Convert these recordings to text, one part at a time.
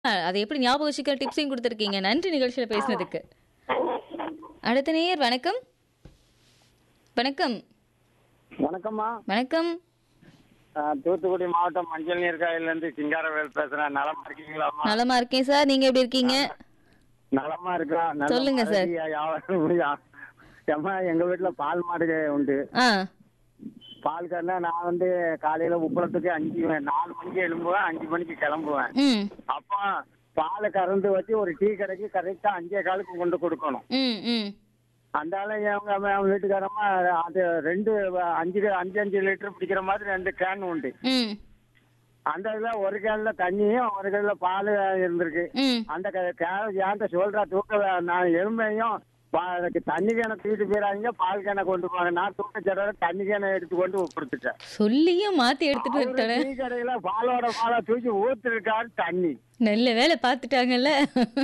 அதை எப்படி ஞாபகம் வச்சுக்க டிப்ஸையும் கொடுத்துருக்கீங்க நன்றி நிகழ்ச்சியில பேசினதுக்கு அடுத்த நேயர் வணக்கம் வணக்கம் வணக்கம்மா வணக்கம் அஹ், தூத்துக்குடி மாவட்டம் மஞ்சள் நீர் காயிலிருந்து சிங்காரவேல் பேசுறேன் நலமா இருக்கீங்களாம்மா நலமா இருக்கேன் சார் நீங்க எப்படி இருக்கீங்க நலமா இருக்கோம் நல்ல சொல்லுங்க சார். மழை வியாபாரம் முடியும். ஏம்மா எங்க வீட்டுல பால் மாடு உண்டு ஆ பால் கறனா நான் வந்து காலையில உப்பளத்துக்கு அஞ்சு நாலு மணிக்கு எழும்புவேன் அஞ்சு மணிக்கு கிளம்புவேன் ம் அப்போ பாலை கறந்து வச்சு ஒரு டீ கடைக்கு கரெக்டா அஞ்சே காலுக்கு கொண்டு கொடுக்கணும் ம் ம் அந்த ஆளு அவங்க அவங்க வீட்டுக்காரம்மா அது ரெண்டு அஞ்சு அஞ்சு அஞ்சு லிட்டர் பிடிக்கிற மாதிரி ரெண்டு கேன் உண்டு ம் அந்த இதுல ஒரு கேன்ல தண்ணியும் ஒரு கேன்ல பால் இருந்திருக்கு ம் அந்த க- கே- ஏன்ட்ட சொல்றா தூக்க வே- நான் எருமையும் பா- எனக்கு தண்ணி கேனை தூக்கிட்டு போயிடாதீங்க பால் கேனை கொண்டு போங்க நான் தூக்க சொல்ற தண்ணி கேனை எடுத்து கொண்டு கொடுத்துட்டேன் சொல்லியும் மாத்தி எடுத்துட்டு அவரு வந்துட்டேன் டீ கடையில பாலோட பாலா தூக்கி ஊத்துருக்காரு தண்ணி நல்ல வேலை பார்த்துட்டாங்கல்ல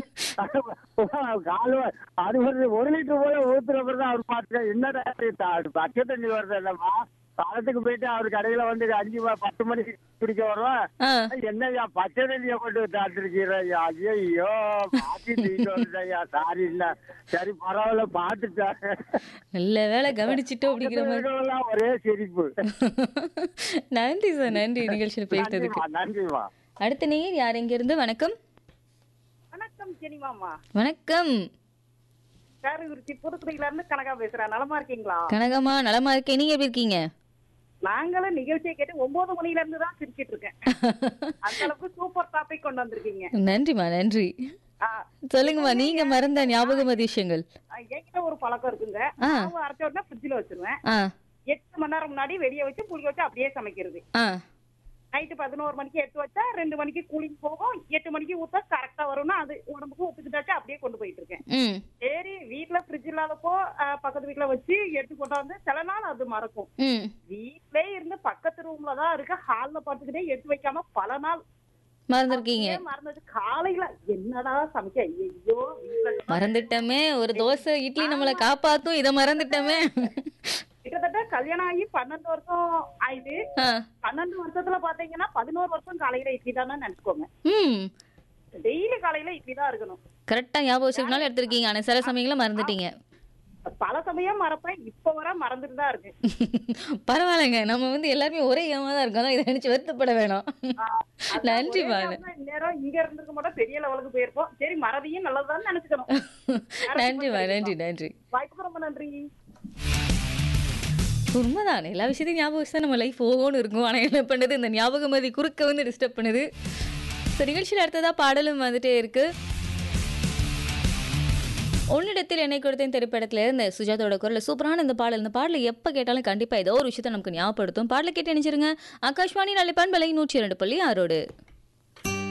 காலு அது ஒரு ஒரு லிட்டர் போல ஊத்துற பிறகு அவர் பார்த்துக்க என்னடா இது த- பச்சை தண்ணி வருது இல்லம்மா காலத்துக்கு போயிட்டு அவர் கடையில வந்து அஞ்சு ம- பத்து மணிக்கு குடிக்க வருவோம் ஆ என்னய்யா பச்சை தண்ணிய கொண்டு தாத்திருக்கீரையா ஐயோ மாத்தி தூக்கிட்டு வந்துட்டய்யா சாரி இல்ல சரி பரவாயில்ல பாத்துட்டேன் நல்ல வேலை கவனிச்சிட்டோம் அப்படிங்கிற மாதிரி இருக்கிறவங்கெல்லாம் ஒரே சிரிப்பு நன்றி சார் நன்றி நிகழ்ச்சியில் பேசினதுக்கு நன்றிம்மா நன்றிம்மா அடுத்த நேயர் யார் இங்க இருந்து வணக்கம் வணக்கம் ஜெனிமாமா வணக்கம் காரகுறிச்சி புதுக்குடியில இருந்து கனகா பேசுறேன் நலமா இருக்கீங்களா கனகமா நலமா இருக்கேன் நீங்க எப்படி இருக்கீங்க நாங்களும் நிகழ்ச்சியை கேட்டு ஒன்பது மணில இருந்து தான் சிரிச்சிட்டு இருக்கேன் அந்த அளவுக்கு சூப்பர் டாபிக் கொண்டு வந்திருக்கீங்க நன்றிம்மா நன்றி ஆ, சொல்லுங்கம்மா நீங்க மறந்த ஞாபகம் விஷயங்கள் என்கிட்ட ஒரு பழக்கம் இருக்குங்க ஆ. மாவு அரைச்ச உடனே ஃப்ரிட்ஜில் வச்சிருவேன் ஆ எட்டு மணி நேரம் முன்னாடி வெளியே வச்சு புளி வச்சு அப்படியே சமைக்கிறது ஆ நைட்டு பதினோரு மணிக்கு எடுத்து வச்சா ரெண்டு மணிக்கு கூலிங் போகும் எட்டு மணிக்கு ஊத்தா கரெக்டா வரும்னா அது உடம்புக்கு ஒத்துக்கிட்டாச்சு அப்படியே கொண்டு போயிட்டு இருக்கேன் ம் சரி வீட்ல ஃப்ரிட்ஜ் இல்லாதப்போ ஆ, பக்கத்து வீட்ல வச்சு எடுத்து கொண்டாந்து சில நாள் அது மறக்கும் ம் வீட்லயே இருந்து பக்கத்து ரூம்ல தான் இருக்க ஹால்ல படுத்துக்கிட்டே எடுத்து வைக்காம பல நாள் மறந்துருக்கீங்க அப்படியே மறந்தது காலையில என்னடா சமைக்க ஐயோ வீட்ல மறந்துட்டோமே ஒரு தோசை இட்லி நம்மளை காப்பாத்தும் இதை மறந்துட்டோமே கிட்டத்தட்ட கல்யாணம் ஆகி பன்னெண்டு வருஷம் ஆயிடுது ஆ பன்னெண்டு வருஷத்துல பாத்தீங்கன்னா பதினோரு வருஷம் காலையில இட்லி தானே நினைச்சுக்கோங்க ம் டெய்லி காலையில இட்லி தான் இருக்கணும் கரெக்டா ஞாபகம் வச்சுக்கனால எடுத்திருக்கீங்க ஆனா சில சமயங்கள மறந்துட்டீங்க பல சமயம் மறப்பேன் இப்ப வர மறந்துட்டு தான் இருக்கு பரவாயில்லைங்க நம்ம வந்து எல்லாருமே ஒரே ஏமா தான் இருக்கோம் இதை நினைச்சு வருத்தப்பட வேணாம் அதான் நன்றி ஒரே பாலு நேரம் இந்நேரம் இங்க இருந்திருக்க மாட்டோம் பெரிய லெவலுக்கு போயிருப்போம் சரி மறதியும் நல்லதுதான் நினைச்சுக்கணும் நன்றிம்மா நன்றி நன்றி வாய்ப்புக்கு ரொம்ப நன்றி உண்மைதான் எல்லா விஷயத்தையும் ஞாபகம் வச்சு தான் நம்ம லைஃப் ஓகோன்னு இருக்கும் ஆனால் என்ன பண்ணுது இந்த ஞாபகம் மதி குறுக்க வந்து டிஸ்டர்ப் பண்ணுது ஸோ நிகழ்ச்சியில் அடுத்ததா பாடலும் வந்துட்டே இருக்கு உன்னிடத்தில் என்னை கொடுத்தேன் திரைப்படத்துல இருந்த சுஜாதோட குரல் சூப்பரான இந்த பாடல் இந்த பாடலை எப்போ கேட்டாலும் கண்டிப்பாக ஏதோ ஒரு விஷயத்தை நமக்கு ஞாபகப்படுத்தும் பாடலை கேட்டு நினைச்சிருங்க ஆகாஷ்வாணி நல்ல பண்பலை நூற்றி இரண்டு புள்ளி ஆறோடு